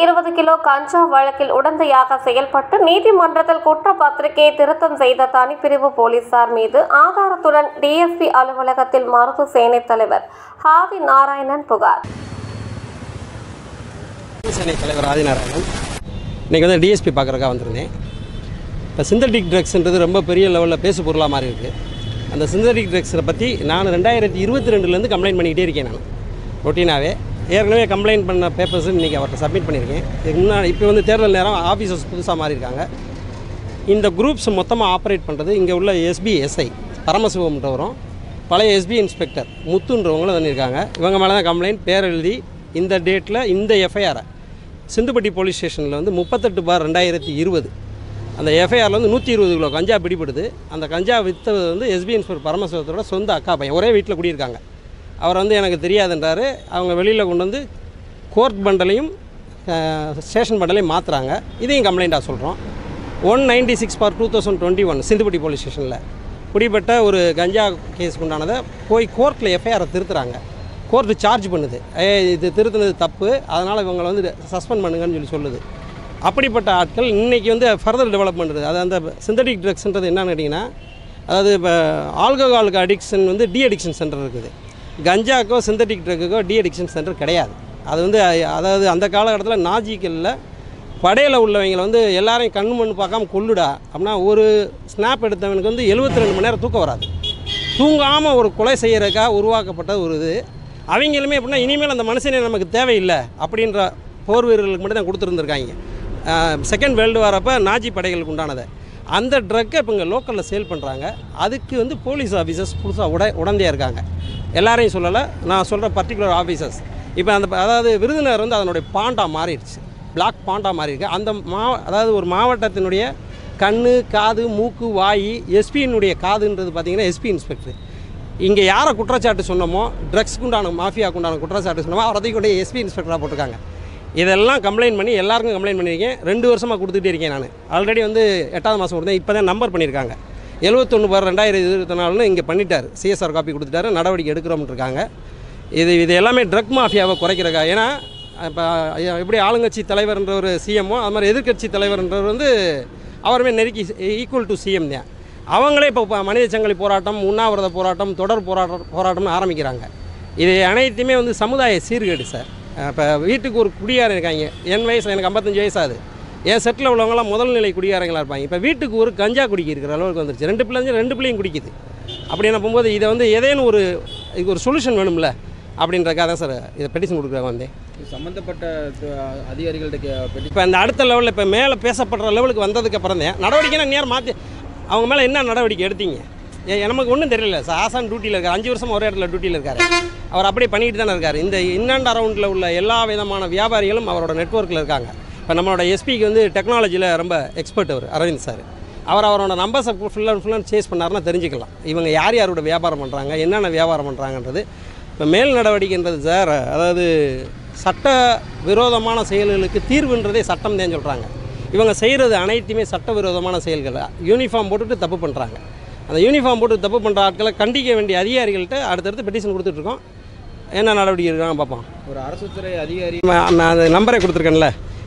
இருபது கிலோ கஞ்சா வழக்கில் உடந்தையாக செயல்பட்டு நீதிமன்றத்தில் குற்றப்பத்திரிகையை திருத்தம் செய்த தனிப்பிரிவு போலீசார் மீது ஆதாரத்துடன் டிஎஸ்பி அலுவலகத்தில் மருது சேனை தலைவர் ஹாதி நாராயணன் புகார் சென்னை தலைவர் ஆதிநாராயணன் இன்றைக்கி வந்து டிஎஸ்பி பார்க்குறக்கா வந்திருந்தேன் இப்போ சிந்தட்டிக் ட்ரக்ஸ்ன்றது ரொம்ப பெரிய லெவலில் பேசு பொருளாக மாறி இருக்குது அந்த சிந்தட்டிக் ட்ரக்ஸை பற்றி நான் ரெண்டாயிரத்தி இருபத்தி ரெண்டுலேருந்து கம்ப்ளைண்ட் பண்ணிக்கிட்டே இருக்கேன் நான் ரொட்டீனாகவே ஏற்கனவே கம்ப்ளைண்ட் பண்ண பேப்பர்ஸ் இன்றைக்கி அவர்கிட்ட சப்மிட் பண்ணியிருக்கேன் இதுக்கு முன்னாடி இப்போ வந்து தேர்தல் நேரம் ஆஃபீஸர்ஸ் புதுசாக மாறி இருக்காங்க இந்த குரூப்ஸ் மொத்தமாக ஆப்ரேட் பண்ணுறது இங்கே உள்ள எஸ்பி எஸ்ஐ பரமசிவம்ன்றவரும் பழைய எஸ்பி இன்ஸ்பெக்டர் முத்துன்றவங்களும் பண்ணியிருக்காங்க இவங்க மேலே தான் கம்ப்ளைண்ட் பேர் எழுதி இந்த டேட்டில் இந்த எஃப்ஐஆரை சிந்துப்பட்டி போலீஸ் ஸ்டேஷனில் வந்து முப்பத்தெட்டு பார் ரெண்டாயிரத்தி இருபது அந்த எஃப்ஐஆரில் வந்து நூற்றி இருபது கிலோ கஞ்சா பிடிபடுது அந்த கஞ்சா விற்றது வந்து எஸ்பி இன்ஸ்பெக்டர் பரமசிவத்தோட சொந்த அக்கா பையன் ஒரே வீட்டில் குடியிருக்காங்க அவர் வந்து எனக்கு தெரியாதுன்றாரு அவங்க வெளியில் கொண்டு வந்து கோர்ட் பண்டலையும் ஸ்டேஷன் பண்டலையும் மாற்றுறாங்க இதையும் கம்ப்ளைண்ட்டாக சொல்கிறோம் one ninety six four two thousand twenty one Sindhupatti police ஸ்டேஷனில் பிடிபட்ட ஒரு கஞ்சா கேஸுக்கு உண்டானதை போய் கோர்ட்டில் எஃப்ஐஆரை திருத்துறாங்க கோர்ட்டு சார்ஜ் பண்ணுது ஏ இது திருத்தினது தப்பு அதனால் இவங்களை வந்து சஸ்பெண்ட் பண்ணுங்கன்னு சொல்லி சொல்லுது அப்படிப்பட்ட ஆட்கள் இன்றைக்கி வந்து ஃபர்தர் டெவலப்மெண்ட் இருக்குது அது அந்த சிந்தட்டிக் ட்ரக்ஸ்ன்றது என்னன்னு கேட்டிங்கன்னா அதாவது இப்போ ஆல்கஹாலுக்கு அடிக்ஷன் வந்து டி அடிக்ஷன் சென்டர் இருக்குது கஞ்சாக்கோ சிந்தட்டிக் ட்ரக்குக்கோ டி அடிக்ஷன் சென்டர் கிடையாது அது வந்து அ- அதாவது அந்த காலகட்டத்தில் நாஜிக்கலில் படையில் உள்ளவங்களை வந்து எல்லாரையும் கண்ணு மண்ணு பார்க்காம கொல்லுடா அப்படின்னா ஒரு ஸ்னாப் எடுத்தவனுக்கு வந்து 72 ரெண்டு மணி நேரம் தூக்கம் வராது தூங்காமல் ஒரு கொலை செய்கிறதுக்காக உருவாக்கப்பட்ட ஒரு இது அவங்களுமே எப்படின்னா இனிமேல் அந்த மனுஷனே நமக்கு தேவையில்லை அப்படின்ற போர் வீரர்களுக்கு மட்டும் தான் கொடுத்துருந்துருக்காங்க செகண்ட் வேர்ல்டு வாரப்போ நாஜி படைகளுக்கு உண்டானதை அந்த ட்ரக்கை இப்போ இங்கே லோக்கலில் சேல் பண்ணுறாங்க அதுக்கு வந்து போலீஸ் ஆஃபீஸர்ஸ் புதுசாக உட உடந்தையாக இருக்காங்க எல்லாரையும் சொல்லலை நான் சொல்கிற பர்டிகுலர் ஆஃபீஸர்ஸ் இப்போ அந்த அதாவது விருதுநகர் வந்து அதனுடைய பாண்டா மாறிடுச்சு பிளாக் பாண்டா மாறி இருக்கு அந்த மா அதாவது ஒரு மாவட்டத்தினுடைய கண்ணு காது மூக்கு வாய் எஸ்பியினுடைய காதுன்றது பார்த்தீங்கன்னா எஸ்பி இன்ஸ்பெக்டர் இங்கே யாரை குற்றச்சாட்டு சொன்னோமோ ட்ரக்ஸ்க்கு உண்டான மாஃபியாக்கு உண்டான குற்றச்சாட்டு சொன்னோமோ அவரை கொண்டு எஸ்பி இன்ஸ்பெக்டராக போட்டிருக்காங்க இதெல்லாம் கம்ப்ளைண்ட் பண்ணி எல்லாருக்கும் கம்ப்ளைண்ட் பண்ணியிருக்கேன் ரெண்டு வருஷமாக கொடுத்துட்டே இருக்கேன் நான் ஆல்ரெடி வந்து எட்டாவது மாதம் கொடுத்தேன் இப்போ தான் நம்பர் பண்ணியிருக்காங்க எழுபத்தொன்று பார் ரெண்டாயிரத்தி இருபத்தி நாலுன்னு இங்கே பண்ணிட்டார் சிஎஸ்ஆர் காப்பி கொடுத்துட்டாரு நடவடிக்கை எடுக்கிறோம்னு இருக்காங்க இது இது எல்லாமே ட்ரக் மாஃபியாவை குறைக்கிறக்கா ஏன்னா இப்போ எப்படி ஆளுங்கட்சி தலைவர்ன்ற ஒரு சிஎம்மோ அது மாதிரி எதிர்க்கட்சி தலைவர்ன்றவர் வந்து அவருமே நெருக்கி ஈக்குவல் டு சிஎம் தான் அவங்களே இப்போ இப்போ மனித சங்கிலி போராட்டம் உண்ணாவிரத போராட்டம் தொடர் போராட்டம் போராட்டம்னு ஆரம்பிக்கிறாங்க இது அனைத்துமே வந்து சமுதாய சீர்கேடு சார் இப்போ வீட்டுக்கு ஒரு குடியாரம் இருக்காங்க என் வயசு எனக்கு ஐம்பத்தஞ்சு வயசு ஆகுது என் செட்டில் உள்ளவங்களாம் முதல் நிலை குடியாரங்களாக இருப்பாங்க இப்போ வீட்டுக்கு ஒரு கஞ்சா குடிக்க இருக்கிற அளவுக்கு வந்துருச்சு ரெண்டு பிள்ளைங்க ரெண்டு பிள்ளையும் குடிக்குது அப்படி என்ன போகும்போது இதை வந்து ஏதேனும் ஒரு இதுக்கு ஒரு சொல்யூஷன் வேணும்ல அப்படின்றக்காக தான் சார் இதை பெட்டிஷன் கொடுக்குறாங்க வந்தேன் இது சம்பந்தப்பட்ட து- அதிகாரிகள்ட்ட கே- பெட்டி இப்போ இந்த அடுத்த லெவலில் இப்போ மேலே பேசப்படுற லெவலுக்கு வந்ததுக்கு அப்புறம் தான் நடவடிக்கைனா நேரம் மாற்றி அவங்க மேலே என்ன நடவடிக்கை எடுத்தீங்க ஏ நமக்கு ஒன்றும் தெரியல சார் ஆசான் டியூட்டியில் இருக்கார் அஞ்சு வருஷம் ஒரே இடத்துல டியூட்டியில் இருக்கார் அவர் அப்படியே பண்ணிட்டு தானே இருக்கார் இந்த இன் அண்ட் அரவுண்டில் உள்ள எல்லா விதமான வியாபாரிகளும் அவரோட நெட்வொர்க்கில் இருக்காங்க இப்போ நம்மளோட எஸ்பிக்கு வந்து டெக்னாலஜியில் ரொம்ப எக்ஸ்பர்ட் அவர் அரவிந்த் சார் அவர் அவரோட நம்பர்ஸை full and full and chase பண்ணாருன்னா தெரிஞ்சுக்கலாம் இவங்க யார் யாரோட வியாபாரம் பண்ணுறாங்க என்னென்ன வியாபாரம் பண்ணுறாங்கன்றது இப்போ மேல் நடவடிக்கைன்றது சார் அதாவது சட்ட விரோதமான செயல்களுக்கு தீர்வுன்றதே சட்டம் தான் சொல்கிறாங்க இவங்க செய்கிறது அனைத்துமே சட்டவிரோதமான செயல்கள் யூனிஃபார்ம் போட்டுட்டு தப்பு பண்ணுறாங்க அந்த யூனிஃபார்ம் போட்டு தப்பு பண்ணுற ஆட்களை கண்டிக்க வேண்டிய அதிகாரிகள்கிட்ட அடுத்தடுத்து பெட்டிஷன் கொடுத்துட்ருக்கோம் என்ன நடவடிக்கை இருக்காங்க பார்ப்போம் ஒரு அரசு துறை அதிகாரி ம- நான் அந்த நம்பரை கொடுத்துருக்கேன்ல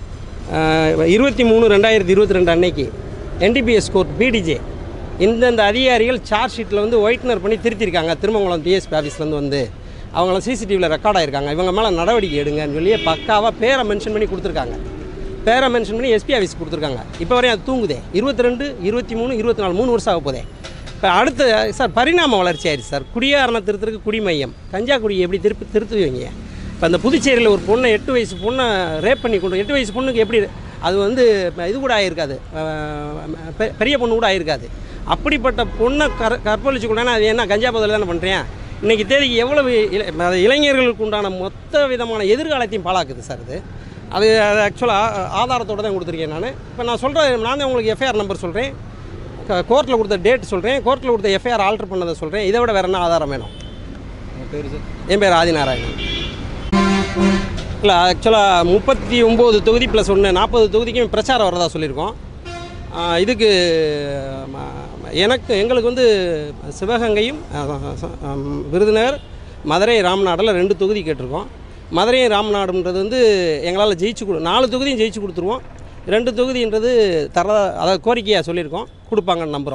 இருபத்தி மூணு ரெண்டாயிரத்தி இருபத்தி ரெண்டு அன்னைக்கு என்டிபிஎஸ் கோர்ட் பிடிஜே இந்தந்த அதிகாரிகள் சார்ஜ் ஷீட்டில் வந்து ஒயிட்னர் பண்ணி திருத்திருக்காங்க திருமங்கலம் பிஎஸ்பி ஆஃபீஸ்லேருந்து வந்து அவங்கள சிசிடிவியில் ரெக்கார்ட் ஆயிருக்காங்க இவங்க மேலே நடவடிக்கை எடுங்கன்னு சொல்லி பக்காவாக பேரை மென்ஷன் பண்ணி கொடுத்துருக்காங்க பேரை மென்ஷன் பண்ணி எஸ்பி ஆஃபீஸ் கொடுத்துருக்காங்க இப்போ வரையும் அது தூங்குதே இருபத்தி ரெண்டு இருபத்தி மூணு இருபத்தி நாலு மூணு வருஷம் ஆக போதே இப்போ அடுத்த சார் பரிணாம வளர்ச்சி ஆயிடுச்சு சார் குடியாரண திருத்தருக்கு குடிமையம் கஞ்சா குடி எப்படி திருப்பி திருத்துவீங்க இப்போ அந்த புதுச்சேரியில் ஒரு பொண்ணை எட்டு வயசு பொண்ணை ரேப் பண்ணி கொண்டு எட்டு வயசு பொண்ணுக்கு எப்படி அது வந்து இது கூட ஆகிருக்காது பெ- பெரிய பொண்ணு கூட ஆகிருக்காது அப்படிப்பட்ட பொண்ணை கர கற்பழிச்சு கூட அது என்ன கஞ்சா பதில் தானே பண்ணுறேன் இன்றைக்கி தேதிக்கு எவ்வளவு இள- அது இளைஞர்களுக்கு உண்டான மொத்த விதமான எதிர்காலத்தையும் பாழாக்குது சார் இது அது அது ஆக்சுவலாக ஆதாரத்தோடு தான் கொடுத்துருக்கேன் நான் இப்போ நான் சொல்கிறேன் நான் தான் உங்களுக்கு எஃப்ஐஆர் நம்பர் சொல்கிறேன் கோர்ட்டில் கொடுத்த டேட் சொல்கிறேன் கோர்ட்டில் கொடுத்த எஃப்ஐஆர் ஆல்டர் பண்ணதை சொல்கிறேன் இதை விட வேறு என்ன ஆதாரம் வேணும் உங்கள் பேர் சார் என் பேர் ஆதிநாராயணன் இல்லை ஆக்சுவலாக முப்பத்தி ஒம்பது தொகுதி ப்ளஸ் ஒன்று நாற்பது தொகுதிக்கும் பிரச்சாரம் வரதா சொல்லியிருக்கோம் ஆ, இதுக்கு ம- ம- எனக்கு எங்களுக்கு வந்து சிவகங்கையும் ஆ, ச- ஆம், விருதுநகர் மதுரை ராமநாடில் ரெண்டு தொகுதி கேட்டிருக்கோம் மதுரையும் ராமநாடுன்றது வந்து எங்களால் ஜெயிச்சு கொடு நாலு தொகுதியும் ஜெயிச்சு கொடுத்துருவோம் ரெண்டு தொகுதின்றது தர அதாவது கோரிக்கையாக சொல்லியிருக்கோம் கொடுப்பாங்கன்னு நம்புகிறோம்